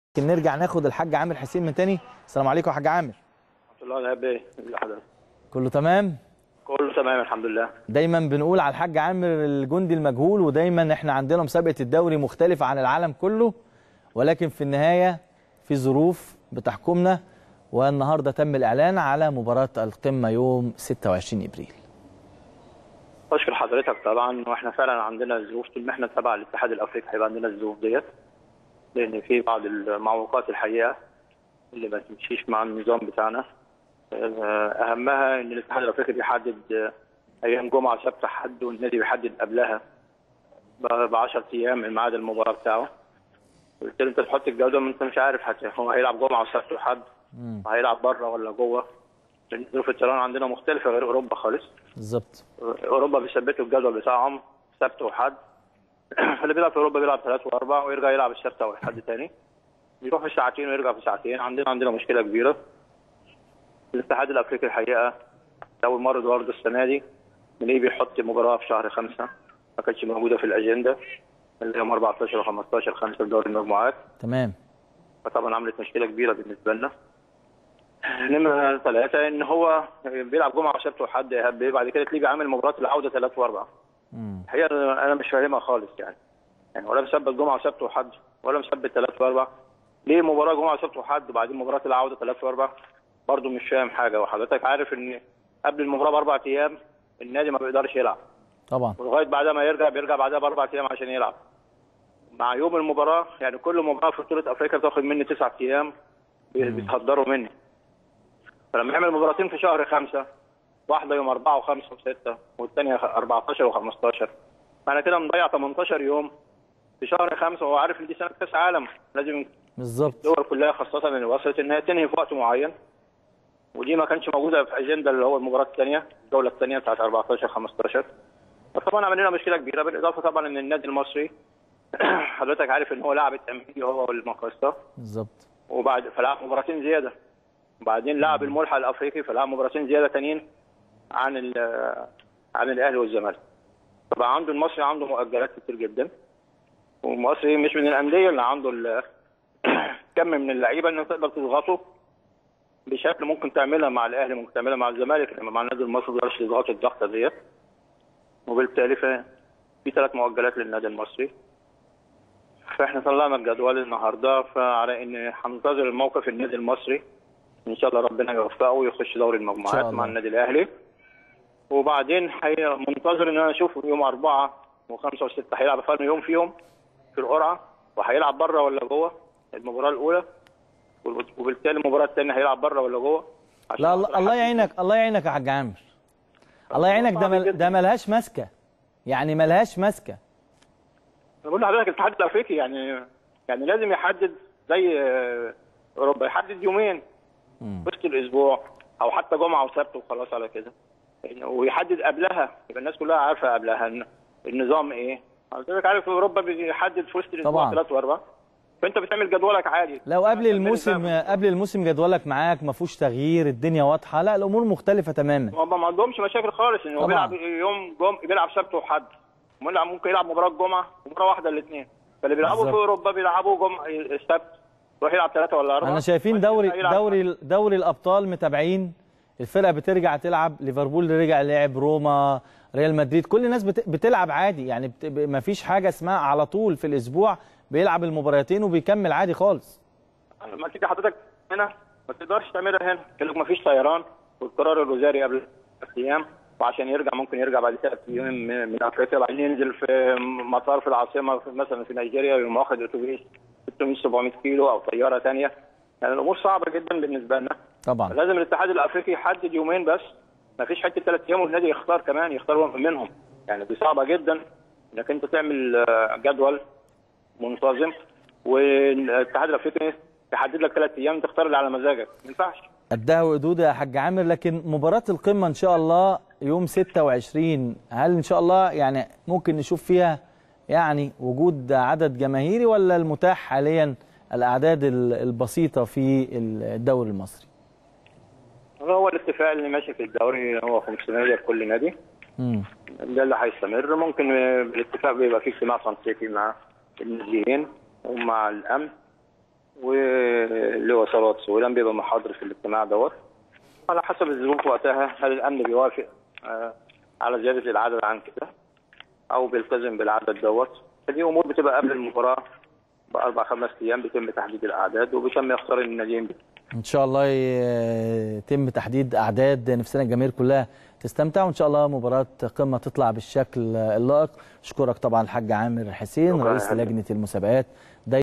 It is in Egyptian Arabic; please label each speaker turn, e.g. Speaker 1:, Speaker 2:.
Speaker 1: نرجع ناخد الحاج عامر حسين من تاني السلام عليكم يا حاج عامر
Speaker 2: الحمد لله يا بيه ازي حضرتك
Speaker 1: كله تمام
Speaker 2: كله تمام الحمد لله
Speaker 1: دايما بنقول على الحاج عامر الجندي المجهول ودايما احنا عندنا مسابقه الدوري مختلفه عن العالم كله ولكن في النهايه في ظروف بتحكمنا والنهارده تم الاعلان على مباراه القمه يوم 26 ابريل
Speaker 2: بشكر حضرتك طبعا واحنا فعلا عندنا ظروف طول ما احنا تبع الاتحاد الافريقي هيبقى عندنا الظروف ديت لان في بعض المعوقات الحقيقه اللي ما تمشيش مع النظام بتاعنا اهمها ان الاتحاد الافريقي بيحدد ايام جمعه سبت حد والنادي بيحدد قبلها ب 10 ايام من ميعاد المباراه بتاعه قلت له انت تحط الجوده انت مش عارف حتى هو هيلعب جمعه وسبت وحد هيلعب بره ولا جوه لان ظروف الطيران عندنا مختلفه غير اوروبا خالص
Speaker 1: بالظبط
Speaker 2: اوروبا بيثبتوا الجدول بتاعهم سبت وحد اللي بيلعب في اوروبا بيلعب ثلاث واربع ويرجع يلعب السبت او الحد تاني يروح في ساعتين ويرجع في ساعتين عندنا عندنا مشكله كبيره الاتحاد الافريقي الحقيقه اول مره برضه السنه دي نلاقيه بيحط مباراه في شهر خمسه ما كانتش موجوده في الاجنده اللي يوم 14 و15 5 في دوري المجموعات
Speaker 1: تمام
Speaker 2: فطبعا عملت مشكله كبيره بالنسبه لنا نمرة ثلاثة إن هو بيلعب جمعة وسبت وحد يا هبي بعد كده تلاقيه بيعمل مباراة العودة ثلاث وأربعة. الحقيقة أنا مش فاهمها خالص يعني. يعني ولا مثبت جمعة وسبت وحد ولا مثبت ثلاث وأربعة. ليه مباراة جمعة وسبت وحد وبعدين مباراة العودة ثلاث وأربعة؟ برضه مش فاهم حاجة وحضرتك عارف إن قبل المباراة بأربع أيام النادي ما بيقدرش يلعب.
Speaker 1: طبعا
Speaker 2: ولغاية بعدها ما يرجع بيرجع بعدها بأربع أيام عشان يلعب. مع يوم المباراة يعني كل مباراة في بطولة أفريقيا بتاخد مني تسعة أيام بيتهدروا مني. فلما يعمل مباراتين في شهر خمسة واحدة يوم أربعة وخمسة وستة والثانية 14 و15 أنا كده مضيع 18 يوم في شهر خمسة وهو عارف إن دي سنة كأس عالم لازم
Speaker 1: بالظبط
Speaker 2: الدول كلها خاصة اللي وصلت إن هي تنهي في وقت معين ودي ما كانش موجودة في أجندة اللي هو المباراة الثانية الجولة الثانية بتاعت 14 15 فطبعا عمل لنا مشكلة كبيرة بالإضافة طبعا إن النادي المصري حضرتك عارف إن هو لاعب التمهيدي هو والمقصة
Speaker 1: بالظبط
Speaker 2: وبعد فلعب مباراتين زيادة وبعدين لعب الملحق الافريقي فلعب مباراتين زياده تانيين عن عن الاهلي والزمالك. فبقى عنده المصري عنده مؤجلات كتير جدا. والمصري مش من الانديه اللي عنده كم من اللعيبه انه تقدر تضغطه بشكل ممكن تعملها مع الاهلي ممكن تعملها مع الزمالك انما مع النادي المصري ما يقدرش يضغط الضغطه ديت. وبالتالي في ثلاث مؤجلات للنادي المصري. فاحنا طلعنا الجدول النهارده فعلى ان هننتظر الموقف النادي المصري ان شاء الله ربنا يوفقه ويخش دوري المجموعات مع النادي الاهلي وبعدين حي... منتظر ان انا اشوف يوم اربعه وخمسه وسته هيلعب فرق يوم فيهم في القرعه وهيلعب بره ولا جوه المباراه الاولى وبالتالي المباراه الثانيه هيلعب بره ولا جوه
Speaker 1: لا الله, الله يعينك الله يعينك يا حاج عامر الله يعينك ده مل... ده ملهاش ماسكه يعني ملهاش ماسكه
Speaker 2: انا بقول لحضرتك الاتحاد الافريقي يعني يعني لازم يحدد زي اوروبا يحدد يومين وسط الاسبوع او حتى جمعه وسبت وخلاص على كده ويحدد قبلها يبقى الناس كلها عارفه قبلها النظام ايه حضرتك عارف في اوروبا بيحدد في وسط الاسبوع ثلاث واربع فانت بتعمل جدولك عادي
Speaker 1: لو قبل الموسم قبل الموسم جدولك معاك ما فيهوش تغيير الدنيا واضحه لا الامور مختلفه تماما
Speaker 2: هم ما عندهمش مشاكل خالص ان هو بيلعب يوم جم... بيلعب سبت وحد ممكن يلعب مباراه جمعه ومباراه واحده الاثنين فاللي بيلعبوا في اوروبا بيلعبوا جمعه السبت يروح يلعب ثلاثة ولا أربعة
Speaker 1: احنا شايفين دوري دوري دوري الأبطال متابعين الفرقة بترجع تلعب ليفربول رجع لعب روما ريال مدريد كل الناس بتلعب عادي يعني بت... ما فيش حاجة اسمها على طول في الأسبوع بيلعب المباراتين وبيكمل عادي خالص
Speaker 2: لما تيجي حضرتك هنا ما تقدرش تعملها هنا لك ما فيش طيران والقرار الوزاري قبل ايام وعشان يرجع ممكن يرجع بعد ثلاث ايام من افريقيا بعدين ينزل في مطار في العاصمه في مثلا في نيجيريا يقوم واخد اتوبيس 600 700 كيلو او طياره ثانيه يعني الامور صعبه جدا بالنسبه لنا
Speaker 1: طبعا
Speaker 2: لازم الاتحاد الافريقي يحدد يومين بس ما فيش حته ثلاث ايام والنادي يختار كمان يختار منهم يعني دي صعبه جدا انك انت تعمل جدول منتظم والاتحاد الافريقي يحدد لك ثلاث ايام تختار اللي على مزاجك ما ينفعش
Speaker 1: قدها وقدود يا حاج عامر لكن مباراه القمه ان شاء الله يوم 26 هل ان شاء الله يعني ممكن نشوف فيها يعني وجود عدد جماهيري ولا المتاح حاليا الاعداد البسيطه في الدوري المصري؟
Speaker 2: هو الاتفاق اللي ماشي في الدوري هو 500 في كل نادي.
Speaker 1: امم
Speaker 2: ده اللي هيستمر ممكن بالاتفاق بيبقى في اجتماع تنسيقي مع الناديين ومع الامن و اتصالات ولم بيبقى محاضر في الاجتماع دوت على حسب الظروف وقتها هل الامن بيوافق آه، على زياده العدد عن كده او بيلتزم بالعدد دوت فدي امور بتبقى قبل المباراه باربع خمس ايام بيتم تحديد الاعداد وبيتم اختار الناديين
Speaker 1: ان شاء الله يتم تحديد اعداد نفسنا الجماهير كلها تستمتع وان شاء الله مباراه قمه تطلع بالشكل اللائق اشكرك طبعا الحاج عامر حسين
Speaker 2: شكراً يا
Speaker 1: رئيس
Speaker 2: حبيبي.
Speaker 1: لجنه المسابقات